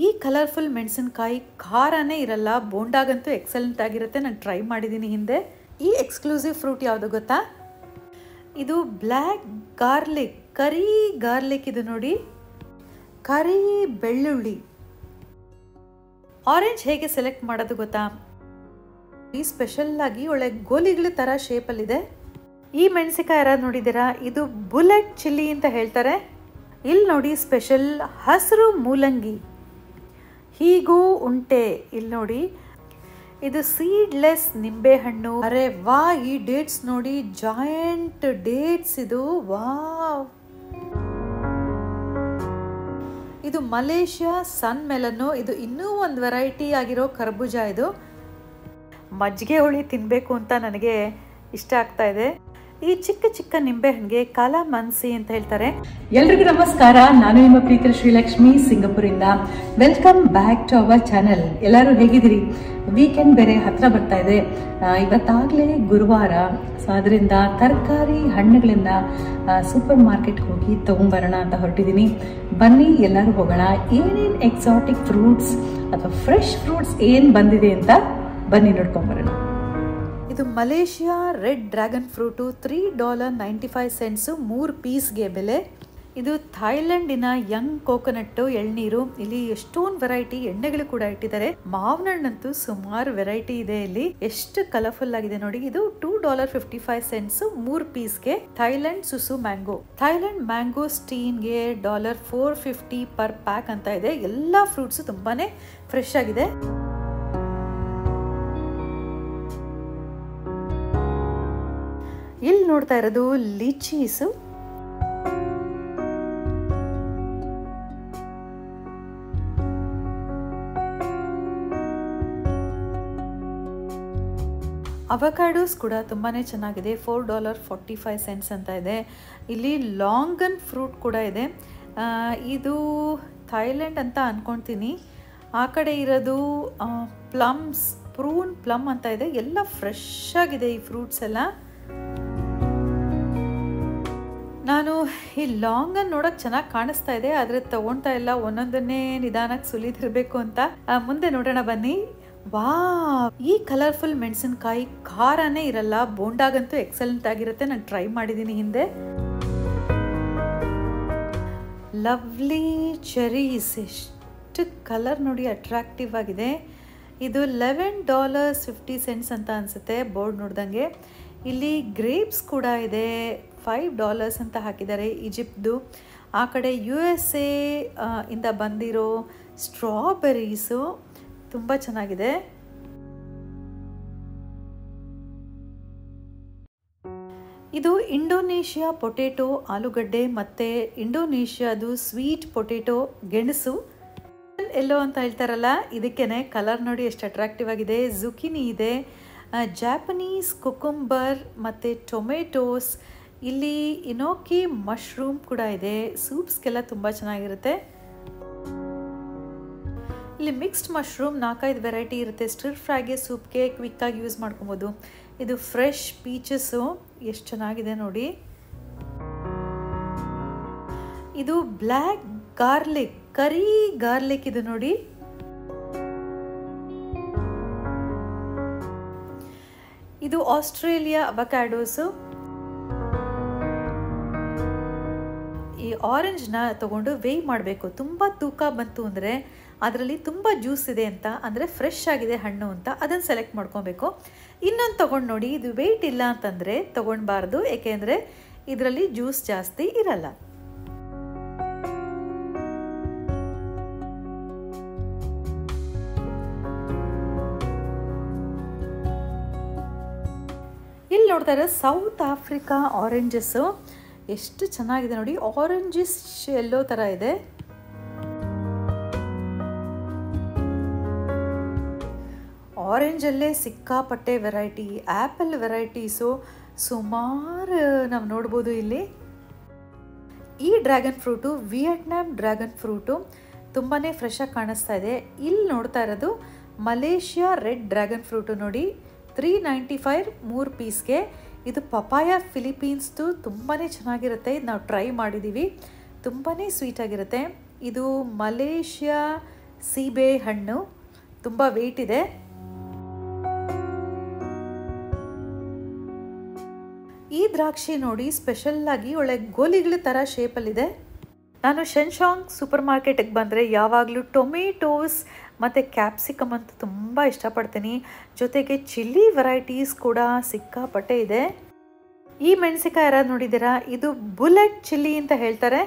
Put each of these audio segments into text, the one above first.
ಈ ಕಲರ್ಫುಲ್ ಮೆಣಸಿನ್ಕಾಯಿ ಖಾರನೇ ಇರಲ್ಲ ಬೋಂಡಾಗಂತೂ ಎಕ್ಸಲೆಂಟ್ ಆಗಿರುತ್ತೆ ನಾನು ಟ್ರೈ ಮಾಡಿದ್ದೀನಿ ಹಿಂದೆ ಈ ಎಕ್ಸ್ಕ್ಲೂಸಿವ್ ಫ್ರೂಟ್ ಯಾವುದು ಗೊತ್ತಾ ಇದು ಬ್ಲ್ಯಾಕ್ ಗಾರ್ಲಿಕ್ ಕರಿ ಗಾರ್ಲಿಕ್ ಇದು ನೋಡಿ ಕರಿ ಬೆಳ್ಳುಳ್ಳಿ ಆರೆಂಜ್ ಹೇಗೆ ಸೆಲೆಕ್ಟ್ ಮಾಡೋದು ಗೊತ್ತಾ ಈ ಸ್ಪೆಷಲ್ ಆಗಿ ಒಳ್ಳೆ ಗೋಲಿಗಳ ಥರ ಶೇಪಲ್ಲಿದೆ ಈ ಮೆಣಸಿಕಾಯಿ ಯಾರಾದ್ರು ನೋಡಿದ್ದೀರಾ ಇದು ಬುಲೆಟ್ ಚಿಲ್ಲಿ ಅಂತ ಹೇಳ್ತಾರೆ ಇಲ್ಲಿ ನೋಡಿ ಸ್ಪೆಷಲ್ ಹಸಿರು ಮೂಲಂಗಿ ಹೀಗೂ ಉಂಟೆ ಇಲ್ಲಿ ನೋಡಿ ಇದು ಸೀಡ್ಲೆಸ್ ನಿಂಬೆಹಣ್ಣು ಅರೆ ವಾ ಈ ಡೇಟ್ಸ್ ನೋಡಿ ಜಾಯಿಂಟ್ ಡೇಟ್ಸ್ ಇದು ವಾವ್ ಇದು ಮಲೇಷ್ಯಾ ಸನ್ ಮೆಲನ್ನು ಇದು ಇನ್ನೂ ಒಂದು ವೆರೈಟಿ ಆಗಿರೋ ಕರ್ಬೂಜ ಇದು ಮಜ್ಜಿಗೆ ಹುಳಿ ತಿನ್ನಬೇಕು ಅಂತ ನನಗೆ ಇಷ್ಟ ಆಗ್ತಾ ಇದೆ ಈ ಚಿಕ್ಕ ಚಿಕ್ಕ ನಿಂಬೆಹಣ್ಣಿಗೆ ಕಾಲ ಮನ್ಸಿ ಅಂತ ಹೇಳ್ತಾರೆ ಎಲ್ರಿಗೂ ನಮಸ್ಕಾರ ನಾನು ನಿಮ್ಮ ಪ್ರೀತಿ ಶ್ರೀಲಕ್ಷ್ಮಿ ಸಿಂಗಪುರಿಂದ welcome back to our channel ಎಲ್ಲರೂ ಹೇಗಿದ್ದೀರಿ ವೀಕೆಂಡ್ ಬೇರೆ ಹತ್ರ ಬರ್ತಾ ಇದೆ ಆ, ಇವತ್ತಾಗ್ಲೇ ಗುರುವಾರ ಸೊ ಅದರಿಂದ ತರಕಾರಿ ಹಣ್ಣುಗಳನ್ನ ಸೂಪರ್ ಮಾರ್ಕೆಟ್ಗೆ ಹೋಗಿ ತಗೊಂಬರೋಣ ಅಂತ ಹೊರಟಿದ್ದೀನಿ ಬನ್ನಿ ಎಲ್ಲರೂ ಹೋಗೋಣ ಏನೇನು ಎಕ್ಸಾಟಿಕ್ ಫ್ರೂಟ್ಸ್ ಅಥವಾ ಫ್ರೆಶ್ ಫ್ರೂಟ್ಸ್ ಏನು ಬಂದಿದೆ ಅಂತ ಬನ್ನಿ ನೋಡ್ಕೊಂಬರೋಣ ಇದು Malaysia red dragon fruit three dollar ninety five cents ಮೂರು ಪೀಸ್ಗೆ ಬೆಲೆ ಇದು ಥೈಲ್ಯಾಂಡಿನ ಯಂಗ್ ಕೋಕೋನಟ್ಟು ಎಳ್ನೀರು ಇಲ್ಲಿ ಎಷ್ಟೊಂದು ವೆರೈಟಿ ಎಣ್ಣೆಗಳು ಕೂಡ ಇಟ್ಟಿದ್ದಾರೆ ಮಾವಿನ ಹಣ್ಣಂತೂ ಸುಮಾರು ವೆರೈಟಿ ಇದೆ ಇಲ್ಲಿ ಎಷ್ಟು ಕಲರ್ಫುಲ್ ಆಗಿದೆ ನೋಡಿ ಇದು two dollar fifty five cents ಮೂರ್ ಪೀಸ್ಗೆ ಥೈಲ್ಯಾಂಡ್ ಸುಸು ಮ್ಯಾಂಗೋ ಥೈಲ್ಯಾಂಡ್ ಮ್ಯಾಂಗೋ ಸ್ಟೀನ್ಗೆ dollar four fifty per pack ಅಂತ ಇದೆ ಎಲ್ಲ ಫ್ರೂಟ್ಸ್ ತುಂಬಾನೇ ಫ್ರೆಶ್ ಆಗಿದೆ ಇಲ್ಲಿ ನೋಡ್ತಾ ಇರೋದು ಲಿಚೀಸು ಅವಕಾಡೋಸ್ ಕೂಡ ತುಂಬಾ ಚೆನ್ನಾಗಿದೆ four dollar forty five cents ಅಂತ ಇದೆ ಇಲ್ಲಿ ಲಾಂಗನ್ ಫ್ರೂಟ್ ಕೂಡ ಇದೆ ಆ, ಇದು ಥೈಲ್ಯಾಂಡ್ ಅಂತ ಅಂದ್ಕೊಳ್ತೀನಿ ಆ ಕಡೆ ಇರೋದು ಪ್ಲಮ್ಸ್ ಪ್ರೂನ್ ಪ್ಲಮ್ ಅಂತ ಇದೆ ಎಲ್ಲ ಫ್ರೆಶ್ ಆಗಿದೆ ಈ ಫ್ರೂಟ್ಸ್ ಎಲ್ಲ ನಾನು ಈ ಲಾಂಗನ್ ನೋಡಕ್ ಚೆನ್ನಾಗಿ ಕಾಣಿಸ್ತಾ ಇದೆ ಆದ್ರೆ ತಗೊಳ್ತಾ ಇಲ್ಲ ಒಂದೊಂದನ್ನೇ ನಿಧಾನಕ್ಕೆ ಸುಲಿದಿರ್ಬೇಕು ಅಂತ ಆ, ಮುಂದೆ ನೋಡೋಣ ಬನ್ನಿ ವಾ ಈ ಕಲರ್ಫುಲ್ ಮೆಣಸಿನ್ಕಾಯಿ ಖಾರನೇ ಇರಲ್ಲ ಬೋಂಡಾಗಂತೂ ಎಕ್ಸಲೆಂಟ್ ಆಗಿರುತ್ತೆ ನಾನು ಟ್ರೈ ಮಾಡಿದ್ದೀನಿ ಹಿಂದೆ ಲವ್ಲಿ ಚೆರೀಸ್ ಎಷ್ಟು ಕಲರ್ ನೋಡಿ ಅಟ್ರಾಕ್ಟಿವ್ ಆಗಿದೆ ಇದು ಲೆವೆನ್ ಡಾಲರ್ಸ್ ಫಿಫ್ಟಿ ಸೆಂಟ್ಸ್ ಅಂತ ಅನಿಸುತ್ತೆ ಬೋರ್ಡ್ ನೋಡ್ದಂಗೆ ಇಲ್ಲಿ ಗ್ರೇಪ್ಸ್ ಕೂಡ ಇದೆ ಫೈವ್ ಡಾಲರ್ಸ್ ಅಂತ ಹಾಕಿದ್ದಾರೆ ಈಜಿಪ್ಟ್ದು ಆ ಕಡೆ ಯು ಎಸ್ ಎ ಇಂದ ಬಂದಿರೋ ಸ್ಟ್ರಾಬೆರೀಸು ತುಂಬ ಚೆನ್ನಾಗಿದೆ ಇದು ಇಂಡೋನೇಷ್ಯಾ ಪೊಟೇಟೊ ಆಲೂಗಡ್ಡೆ ಮತ್ತು ಇಂಡೋನೇಷ್ಯಾದು ಸ್ವೀಟ್ ಪೊಟೇಟೊ ಗೆಣಸು ಎಲ್ಲೋ ಅಂತ ಹೇಳ್ತಾರಲ್ಲ ಇದಕ್ಕೇನೆ ಕಲರ್ ನೋಡಿ ಎಷ್ಟು ಅಟ್ರಾಕ್ಟಿವ್ ಆಗಿದೆ ಜುಕಿನಿ ಇದೆ ಜಾಪನೀಸ್ ಕುಕುಂಬರ್ ಮತ್ತು ಟೊಮೆಟೋಸ್ ಇಲ್ಲಿ ಇನೋಕಿ ಮಶ್ರೂಮ್ ಕೂಡ ಇದೆ ಸೂಪ್ಸ್ಗೆಲ್ಲ ತುಂಬ ಚೆನ್ನಾಗಿರುತ್ತೆ ಇಲ್ಲಿ ಮಿಕ್ಸ್ಡ್ ಮಶ್ರೂಮ್ ನಾಲ್ಕೈದು ವೆರೈಟಿ ಇರುತ್ತೆ ಸ್ಟಿರ್ ಫ್ರೈಗೆ ಸೂಪ್ಗೆ ಕ್ವಿಕ್ಕಾಗಿ ಯೂಸ್ ಮಾಡ್ಕೊಬೋದು ಇದು ಫ್ರೆಶ್ ಪೀಚಸ್ಸು ಎಷ್ಟು ಚೆನ್ನಾಗಿದೆ ನೋಡಿ ಇದು ಬ್ಲ್ಯಾಕ್ ಗಾರ್ಲಿಕ್ ಕರಿ ಗಾರ್ಲಿಕ್ ಇದು ನೋಡಿ ಇದು ಆಸ್ಟ್ರೇಲಿಯಾ ಅವಕ್ಯಾಡೋಸು ಈ ಆರೆಂಜ್ನ ತಗೊಂಡು ವೇಯ್ ಮಾಡಬೇಕು ತುಂಬ ತೂಕ ಬಂತು ಅಂದರೆ ಅದರಲ್ಲಿ ತುಂಬ ಜ್ಯೂಸ್ ಇದೆ ಅಂತ ಅಂದರೆ ಫ್ರೆಶ್ ಆಗಿದೆ ಹಣ್ಣು ಅಂತ ಅದನ್ನು ಸೆಲೆಕ್ಟ್ ಮಾಡ್ಕೊಬೇಕು ಇನ್ನೊಂದು ತೊಗೊಂಡು ನೋಡಿ ಇದು ವೆಯ್ಟ್ ಇಲ್ಲ ಅಂತಂದರೆ ತೊಗೊಳ್ಬಾರ್ದು ಏಕೆಂದರೆ ಇದರಲ್ಲಿ ಜ್ಯೂಸ್ ಜಾಸ್ತಿ ಇರಲ್ಲ ಇಲ್ಲಿ ನೋಡ್ತಾ ಇರೋ ಸೌತ್ ಆಫ್ರಿಕಾ ಆರೆಂಜಸ್ಸು ಎಷ್ಟು ಚೆನ್ನಾಗಿದೆ ನೋಡಿ ಆರೆಂಜಿಸ್ ಎಲ್ಲೋ ಥರ ಇದೆ ಆರೆಂಜಲ್ಲೇ ಸಿಕ್ಕಾಪಟ್ಟೆ ವೆರೈಟಿ ಆ್ಯಪಲ್ ವೆರೈಟೀಸು ಸುಮಾರು ನಾವು ನೋಡ್ಬೋದು ಇಲ್ಲಿ ಈ dragon fruit Vietnam dragon fruit ತುಂಬಾ ಫ್ರೆಶ್ ಆಗಿ ಕಾಣಿಸ್ತಾ ಇದೆ ಇಲ್ಲಿ ನೋಡ್ತಾ ಇರೋದು ಮಲೇಷ್ಯಾ ರೆಡ್ ಡ್ರ್ಯಾಗನ್ ಫ್ರೂಟು ನೋಡಿ ತ್ರೀ ನೈಂಟಿ ಫೈವ್ ಮೂರು ಪೀಸ್ಗೆ ಇದು ಪಪಾಯ ಫಿಲಿಪೀನ್ಸ್ದು ತುಂಬಾ ಚೆನ್ನಾಗಿರುತ್ತೆ ಇದು ನಾವು ಟ್ರೈ ಮಾಡಿದ್ದೀವಿ ತುಂಬಾ ಸ್ವೀಟ್ ಆಗಿರುತ್ತೆ ಇದು ಮಲೇಷ್ಯಾ ಸೀಬೆ ಹಣ್ಣು ತುಂಬ ವೆಯ್ಟ್ ಇದೆ ಈ ದ್ರಾಕ್ಷಿ ನೋಡಿ ಸ್ಪೆಷಲ್ ಆಗಿ ಒಳ್ಳೆ ಗೋಲಿಗಳ ಥರ ಶೇಪಲ್ಲಿದೆ ನಾನು ಶೆನ್ಶಾಂಗ್ ಸೂಪರ್ ಮಾರ್ಕೆಟಿಗೆ ಬಂದರೆ ಯಾವಾಗಲೂ ಟೊಮೆಟೋಸ್ ಮತ್ತು ಕ್ಯಾಪ್ಸಿಕಮ್ ಅಂತ ತುಂಬ ಇಷ್ಟಪಡ್ತೀನಿ ಜೊತೆಗೆ ಚಿಲ್ಲಿ ವೆರೈಟೀಸ್ ಕೂಡ ಸಿಕ್ಕಾಪಟ್ಟೆ ಇದೆ ಈ ಮೆಣಸಿಕಾಯಿ ಯಾರಾದ್ರು ನೋಡಿದ್ದೀರಾ ಇದು ಬುಲೆಟ್ ಚಿಲ್ಲಿ ಅಂತ ಹೇಳ್ತಾರೆ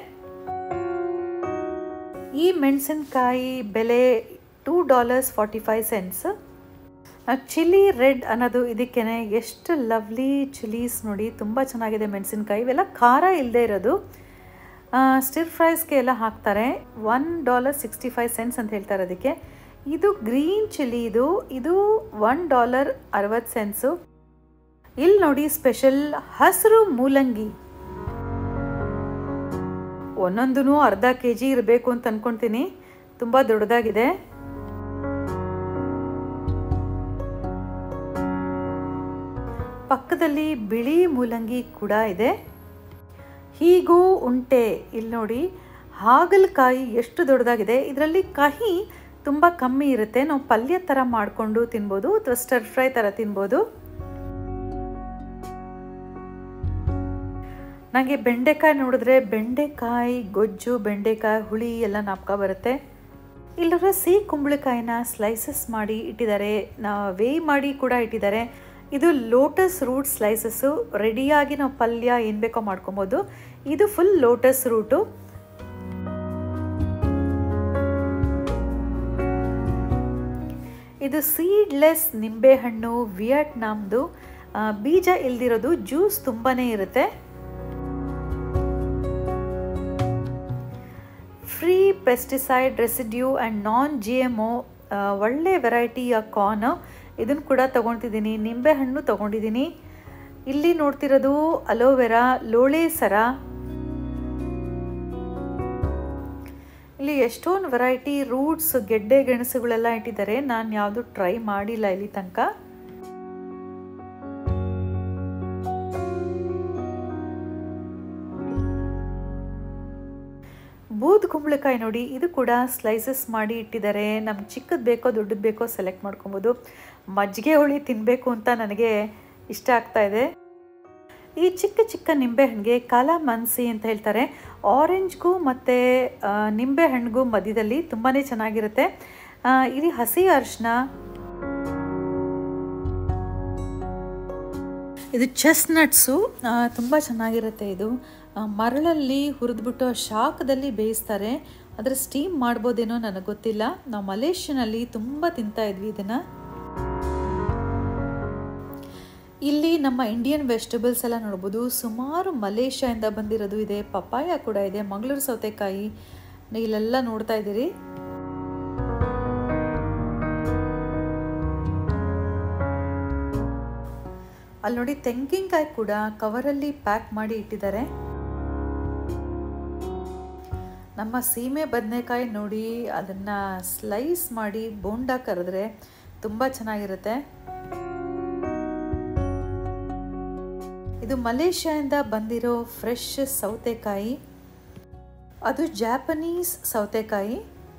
ಈ ಮೆಣಸಿನಕಾಯಿ ಬೆಲೆ two dollars forty five cents chilli red ಅನ್ನೋದು ಇದಕ್ಕೇನೆ ಎಷ್ಟು ಲವ್ಲಿ ಚಿಲ್ಲೀಸ್ ನೋಡಿ ತುಂಬ ಚೆನ್ನಾಗಿದೆ ಮೆಣಸಿನ್ಕಾಯಿ ಇವೆಲ್ಲ ಖಾರ ಇಲ್ಲದೆ ಇರೋದು ಸ್ಟಿರ್ ಫ್ರೈಸ್ಗೆ ಎಲ್ಲ ಹಾಕ್ತಾರೆ one dollar sixty five cents ಅಂತ ಹೇಳ್ತಾರೆ ಅದಕ್ಕೆ ಇದು ಗ್ರೀನ್ ಚಿಲ್ಲಿ ಇದು ಇದು ಒನ್ ಡಾಲರ್ ಅರವತ್ತು ಸೆಂಟ್ಸು ಇಲ್ಲಿ ನೋಡಿ ಸ್ಪೆಷಲ್ ಹಸಿರು ಮೂಲಂಗಿ ಒಂದೊಂದೂ ಅರ್ಧ ಕೆ ಜಿ ಇರಬೇಕು ಅಂತ ಅಂದ್ಕೊಳ್ತೀನಿ ತುಂಬ ದೊಡ್ಡದಾಗಿದೆ ಪಕ್ಕದಲ್ಲಿ ಬಿಳಿ ಮೂಲಂಗಿ ಕೂಡ ಇದೆ ಹೀಗೂ ಉಂಟೆ ಇಲ್ಲಿ ನೋಡಿ ಹಾಗಲಕಾಯಿ ಎಷ್ಟು ದೊಡ್ಡದಾಗಿದೆ ಇದರಲ್ಲಿ ಕಹಿ ತುಂಬ ಕಮ್ಮಿ ಇರುತ್ತೆ ನಾವು ಪಲ್ಯ ಥರ ಮಾಡಿಕೊಂಡು ತಿನ್ಬೋದು ಅಥವಾ ಸ್ಟರ್ ಫ್ರೈ ಥರ ತಿನ್ಬೋದು ನನಗೆ ಬೆಂಡೆಕಾಯಿ ನೋಡಿದ್ರೆ ಬೆಂಡೆಕಾಯಿ ಗೊಜ್ಜು ಬೆಂಡೆಕಾಯಿ ಹುಳಿ ಎಲ್ಲ ನಾಪ್ಕ ಬರುತ್ತೆ ಇಲ್ಲರ ಸಿಹಿ ಕುಂಬಳಕಾಯಿನ ಸ್ಲೈಸಸ್ ಮಾಡಿ ಇಟ್ಟಿದ್ದಾರೆ ನಾ ವೇಯ್ ಮಾಡಿ ಕೂಡ ಇಟ್ಟಿದ್ದಾರೆ ಇದು ಲೋಟಸ್ ರೂಟ್ ಸ್ಲೈಸಸ್ಸು ರೆಡಿಯಾಗಿ ನಾವು ಪಲ್ಯ ಏನು ಬೇಕೋ ಮಾಡ್ಕೊಬೋದು ಇದು ಫುಲ್ ಲೋಟಸ್ ರೂಟು ಇದು ಸೀಡ್ಲೆಸ್ ನಿಂಬೆಹಣ್ಣು ವಿಯಟ್ನಾಮ್ದು ಬೀಜ ಇಲ್ದಿರೋದು ಜ್ಯೂಸ್ ತುಂಬಾ ಇರುತ್ತೆ free pesticide residue and non G M O ಒಳ್ಳೆ ವೆರೈಟಿಯ ಕಾರ್ನ್ ಇದನ್ನು ಕೂಡ ತೊಗೊತಿದ್ದೀನಿ ನಿಂಬೆಹಣ್ಣು ತೊಗೊಂಡಿದ್ದೀನಿ ಇಲ್ಲಿ ನೋಡ್ತಿರೋದು ಅಲೋವೆರಾ ಲೋಳೆ ಸರ ಇಲ್ಲಿ ಎಷ್ಟೊಂದು ವೆರೈಟಿ ರೂಟ್ಸ್ ಗೆಡ್ಡೆ ಗೆಣಸುಗಳೆಲ್ಲ ಇಟ್ಟಿದ್ದಾರೆ ನಾನು ಯಾವುದು ಟ್ರೈ ಮಾಡಿಲ್ಲ ಇಲ್ಲಿ ತನಕ ಬೂದ್ ಕುಂಬಳಕಾಯಿ ನೋಡಿ ಇದು ಕೂಡ ಸ್ಲೈಸಸ್ ಮಾಡಿ ಇಟ್ಟಿದ್ದಾರೆ ನಮ್ಗೆ ಚಿಕ್ಕದು ಬೇಕೋ ದೊಡ್ಡದು ಬೇಕೋ ಸೆಲೆಕ್ಟ್ ಮಾಡ್ಕೊಬೋದು ಮಜ್ಜಿಗೆ ಹುಳಿ ತಿನ್ನಬೇಕು ಅಂತ ನನಗೆ ಇಷ್ಟ ಆಗ್ತಾ ಇದೆ ಈ ಚಿಕ್ಕ ಚಿಕ್ಕ ನಿಂಬೆಹಣ್ಣಿಗೆ ಕಾಲ ಮನ್ಸಿ ಅಂತ ಹೇಳ್ತಾರೆ ಆರೆಂಜ್ಗೂ ಮತ್ತು ನಿಂಬೆಹಣ್ಣಿಗೂ ಮಧ್ಯದಲ್ಲಿ ತುಂಬಾ ಚೆನ್ನಾಗಿರುತ್ತೆ ಇಲ್ಲಿ ಹಸಿ ಅರಿಶಿನ ಇದು ಚೆಸ್ನಟ್ಸು ತುಂಬ ಚೆನ್ನಾಗಿರುತ್ತೆ ಇದು ಮರಳಲ್ಲಿ ಹುರಿದ್ಬಿಟ್ಟು ಶಾಖದಲ್ಲಿ ಬೇಯಿಸ್ತಾರೆ ಅದರ ಸ್ಟೀಮ್ ಮಾಡ್ಬೋದೇನೋ ನನಗೆ ಗೊತ್ತಿಲ್ಲ ನಾವು ಮಲೇಷ್ಯನಲ್ಲಿ ತುಂಬ ತಿಂತಾ ಇದ್ವಿ ಇದನ್ನು ಇಲ್ಲಿ ನಮ್ಮ ಇಂಡಿಯನ್ ವೆಜಿಟೇಬಲ್ಸ್ ಎಲ್ಲ ನೋಡ್ಬೋದು ಸುಮಾರು ಮಲೇಷ್ಯಾದಿಂದ ಬಂದಿರೋದು ಇದೆ ಪಪಾಯ ಕೂಡ ಇದೆ ಮಂಗಳೂರು ಸೌತೆಕಾಯಿ ಇಲ್ಲೆಲ್ಲ ನೋಡ್ತಾ ಇದ್ದೀರಿ ಅಲ್ಲಿ ನೋಡಿ ತೆಂಗಿನಕಾಯಿ ಕೂಡ ಕವರಲ್ಲಿ ಪ್ಯಾಕ್ ಮಾಡಿ ಇಟ್ಟಿದ್ದಾರೆ ನಮ್ಮ ಸೀಮೆ ಬದನೆಕಾಯಿ ನೋಡಿ ಅದನ್ನು ಸ್ಲೈಸ್ ಮಾಡಿ ಬೋಂಡ ಕರೆದ್ರೆ ತುಂಬ ಚೆನ್ನಾಗಿರುತ್ತೆ ಇದು ಮಲೇಷ್ಯಾದಿಂದ ಬಂದಿರೋ ಫ್ರೆಶ್ ಸೌತೆಕಾಯಿ ಅದು ಜಾಪನೀಸ್ ಸೌತೆಕಾಯಿ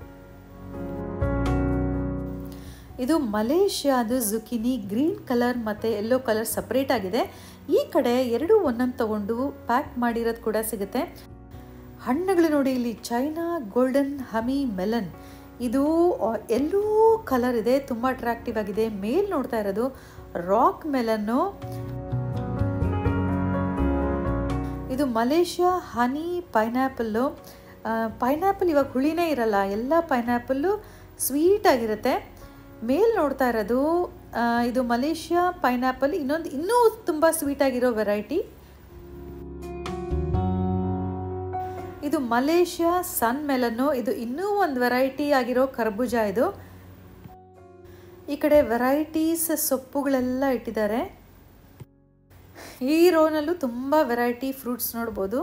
ಇದು ಮಲೇಷ್ಯಾದ ಜುಕಿನಿ ಗ್ರೀನ್ ಕಲರ್ ಮತ್ತು ಯೆಲ್ಲೋ ಕಲರ್ ಸಪ್ರೇಟ್ ಆಗಿದೆ ಈ ಕಡೆ ಎರಡು ಒಂದೊಂದು ತಗೊಂಡು ಪ್ಯಾಕ್ ಮಾಡಿರೋದು ಕೂಡ ಸಿಗುತ್ತೆ ಹಣ್ಣುಗಳು ನೋಡಿ ಇಲ್ಲಿ ಚೈನಾ ಗೋಲ್ಡನ್ ಹಮಿ ಮೆಲನ್ ಇದು ಎಲ್ಲೋ ಕಲರ್ ಇದೆ ತುಂಬ ಅಟ್ರಾಕ್ಟಿವ್ ಆಗಿದೆ ಮೇಲ್ ನೋಡ್ತಾ ಇರೋದು ರಾಕ್ ಮೆಲನ್ನು ಇದು ಮಲೇಷ್ಯಾ ಹನಿ ಪೈನಾಪಲ್ಲು ಪೈನಾಪಲ್ ಇವಾಗ ಹುಳಿನೇ ಇರಲ್ಲ ಎಲ್ಲ ಪೈನಾಪಲ್ಲು ಸ್ವೀಟ್ ಆಗಿರುತ್ತೆ ಮೇಲ್ ನೋಡ್ತಾ ಇರೋದು ಇದು ಮಲೇಷ್ಯಾ ಪೈನಾಪಲ್ ಇನ್ನೊಂದು ಇನ್ನೂ ತುಂಬ ಸ್ವೀಟ್ ಆಗಿರೋ ವೆರೈಟಿ ಇದು ಮಲೇಷ್ಯಾ ಸನ್ ಮೆಲನ್ನು ಇದು ಇನ್ನೂ ಒಂದು ವೆರೈಟಿ ಆಗಿರೋ ಕರ್ಬೂಜ ಇದು ಈ ಕಡೆ ವೆರೈಟೀಸ್ ಸೊಪ್ಪುಗಳೆಲ್ಲ ಇಟ್ಟಿದ್ದಾರೆ ಈ ರೋನಲ್ಲೂ ತುಂಬ ವೆರೈಟಿ ಫ್ರೂಟ್ಸ್ ನೋಡ್ಬೋದು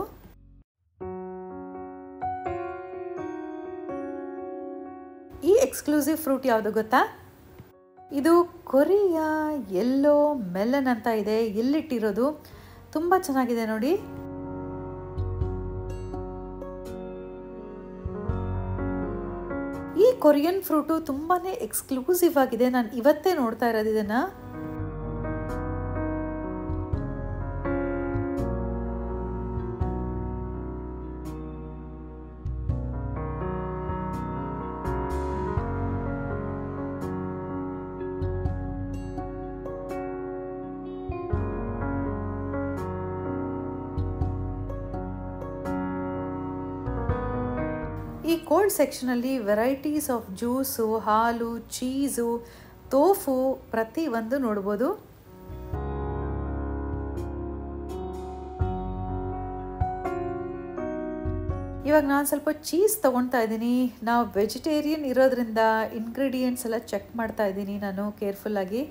ಈ ಎಕ್ಸ್ಕ್ಲೂಸಿವ್ ಫ್ರೂಟ್ ಯಾವುದು ಗೊತ್ತಾ ಇದು ಕೊರಿಯಾ ಎಲ್ಲೋ ಮೆಲನ್ ಅಂತ ಇದೆ ಎಲ್ಲಿಟ್ಟಿರೋದು ತುಂಬ ಚೆನ್ನಾಗಿದೆ ನೋಡಿ ಈ ಕೊರಿಯನ್ ಫ್ರೂಟು ತುಂಬಾ ಎಕ್ಸ್ಕ್ಲೂಸಿವ್ ಆಗಿದೆ ನಾನು ಇವತ್ತೇ ನೋಡ್ತಾ ಇರೋದು ಇದನ್ನು ಈ ಕೋಲ್ಡ್ ಸೆಕ್ಷನಲ್ಲಿ ವೆರೈಟೀಸ್ ಆಫ್ ಜ್ಯೂಸು ಹಾಲು ಚೀಸು ತೋಫು ಪ್ರತಿ ಒಂದು ನೋಡ್ಬೋದು ಇವಾಗ ನಾನು ಸ್ವಲ್ಪ ಚೀಸ್ ತೊಗೊಳ್ತಾ ಇದ್ದೀನಿ ನಾವು ವೆಜಿಟೇರಿಯನ್ ಇರೋದ್ರಿಂದ ಇಂಗ್ರೀಡಿಯೆಂಟ್ಸ್ ಎಲ್ಲ ಚೆಕ್ ಮಾಡ್ತಾ ಇದ್ದೀನಿ ನಾನು ಕೇರ್ಫುಲ್ಲಾಗಿ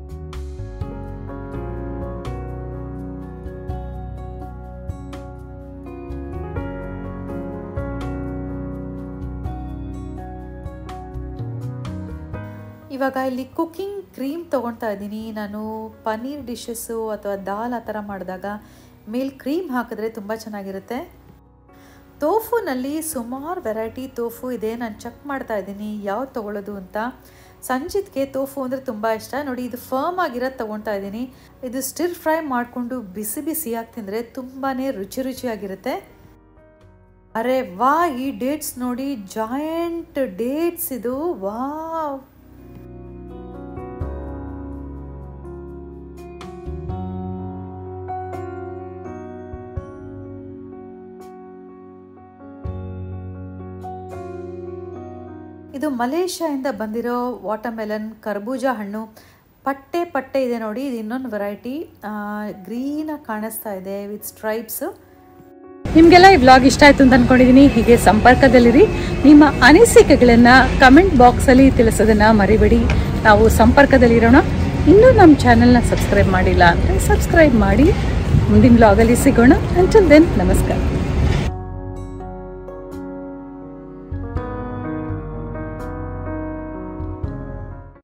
ಇವಾಗ ಇಲ್ಲಿ ಕುಕ್ಕಿಂಗ್ ಕ್ರೀಮ್ ತೊಗೊಳ್ತಾ ಇದ್ದೀನಿ ನಾನು ಪನ್ನೀರ್ ಡಿಶಸ್ಸು ಅಥವಾ ದಾಲ್ ಆ ಥರ ಮಾಡಿದಾಗ ಮೇಲ್ ಕ್ರೀಮ್ ಹಾಕಿದ್ರೆ ತುಂಬ ಚೆನ್ನಾಗಿರುತ್ತೆ ತೋಫುನಲ್ಲಿ ಸುಮಾರು ವೆರೈಟಿ ತೋಫು ಇದೆ ನಾನು ಚೆಕ್ ಮಾಡ್ತಾ ಇದ್ದೀನಿ ಯಾವ್ದು ತೊಗೊಳ್ಳೋದು ಅಂತ ಸಂಜಿತ್ಗೆ ತೋಫು ಅಂದರೆ ತುಂಬ ಇಷ್ಟ ನೋಡಿ ಇದು ಫರ್ಮ್ ಆಗಿರೋದು ತೊಗೊಳ್ತಾ ಇದ್ದೀನಿ ಇದು ಸ್ಟಿರ್ ಫ್ರೈ ಮಾಡಿಕೊಂಡು ಬಿಸಿ ಬಿಸಿಯಾಗಿ ತಿಂದರೆ ತುಂಬಾ ರುಚಿ ರುಚಿಯಾಗಿರುತ್ತೆ ಅರೆ ವಾ ಈ ಡೇಟ್ಸ್ ನೋಡಿ ಜಾಯಿಂಟ್ ಡೇಟ್ಸ್ ಇದು ವಾ ಇದು ಮಲೇಷ್ಯಾದಿಂದ ಬಂದಿರೋ ವಾಟರ್ಮೆಲನ್ ಕರ್ಬೂಜ ಹಣ್ಣು ಪಟ್ಟೆ ಪಟ್ಟೆ ಇದೆ ನೋಡಿ ಇದು ಇನ್ನೊಂದು ವೆರೈಟಿ ಗ್ರೀನಾಗಿ ಕಾಣಿಸ್ತಾ ಇದೆ ವಿತ್ ಸ್ಟ್ರೈಪ್ಸ್ ನಿಮಗೆಲ್ಲ ಈ ವ್ಲಾಗ್ ಇಷ್ಟ ಆಯ್ತು ಅಂತ ಅನ್ಕೊಂಡಿದ್ದೀನಿ ಹೀಗೆ ಸಂಪರ್ಕದಲ್ಲಿರಿ ನಿಮ್ಮ ಅನಿಸಿಕೆಗಳನ್ನು ಕಮೆಂಟ್ ಬಾಕ್ಸಲ್ಲಿ ತಿಳಿಸೋದನ್ನ ಮರಿಬೇಡಿ ನಾವು ಸಂಪರ್ಕದಲ್ಲಿರೋಣ ಇನ್ನೂ ನಮ್ಮ ಚಾನಲ್ನ ಸಬ್ಸ್ಕ್ರೈಬ್ ಮಾಡಿಲ್ಲ ಅಂದರೆ ಸಬ್ಸ್ಕ್ರೈಬ್ ಮಾಡಿ ಮುಂದಿನ ವ್ಲಾಗಲ್ಲಿ ಸಿಗೋಣ ಅಂಟಿಲ್ ದೆನ್ ನಮಸ್ಕಾರ